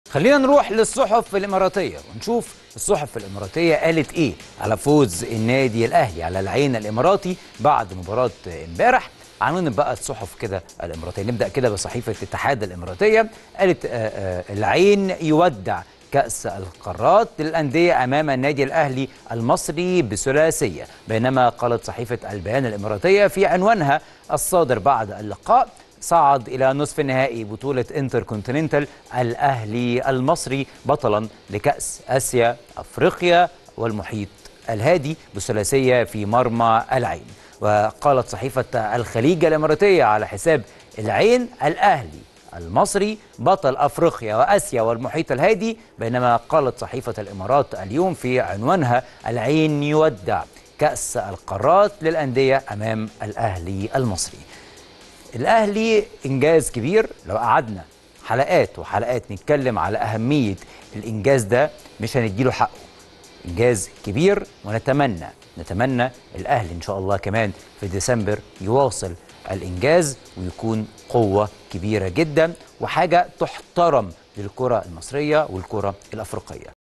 خلينا نروح للصحف الإماراتية ونشوف الصحف الإماراتية قالت إيه على فوز النادي الأهلي على العين الإماراتي بعد مباراة امبارح عنوان بقى الصحف كده الإماراتية نبدأ كده بصحيفة الاتحاد الإماراتية قالت آه آه العين يودع كأس القارات للأندية أمام النادي الأهلي المصري بثلاثية بينما قالت صحيفة البيان الإماراتية في عنوانها الصادر بعد اللقاء صعد إلى نصف النهائي بطولة انتر كونتيننتال الأهلي المصري بطلا لكأس آسيا أفريقيا والمحيط الهادي بثلاثية في مرمى العين وقالت صحيفة الخليج الإماراتية على حساب العين الأهلي المصري بطل افريقيا واسيا والمحيط الهادي بينما قالت صحيفه الامارات اليوم في عنوانها العين يودع كاس القارات للانديه امام الاهلي المصري. الاهلي انجاز كبير لو قعدنا حلقات وحلقات نتكلم على اهميه الانجاز ده مش هنديله حقه. انجاز كبير ونتمنى نتمنى الاهلي ان شاء الله كمان في ديسمبر يواصل الانجاز ويكون قوه كبيره جدا وحاجه تحترم للكره المصريه والكره الافريقيه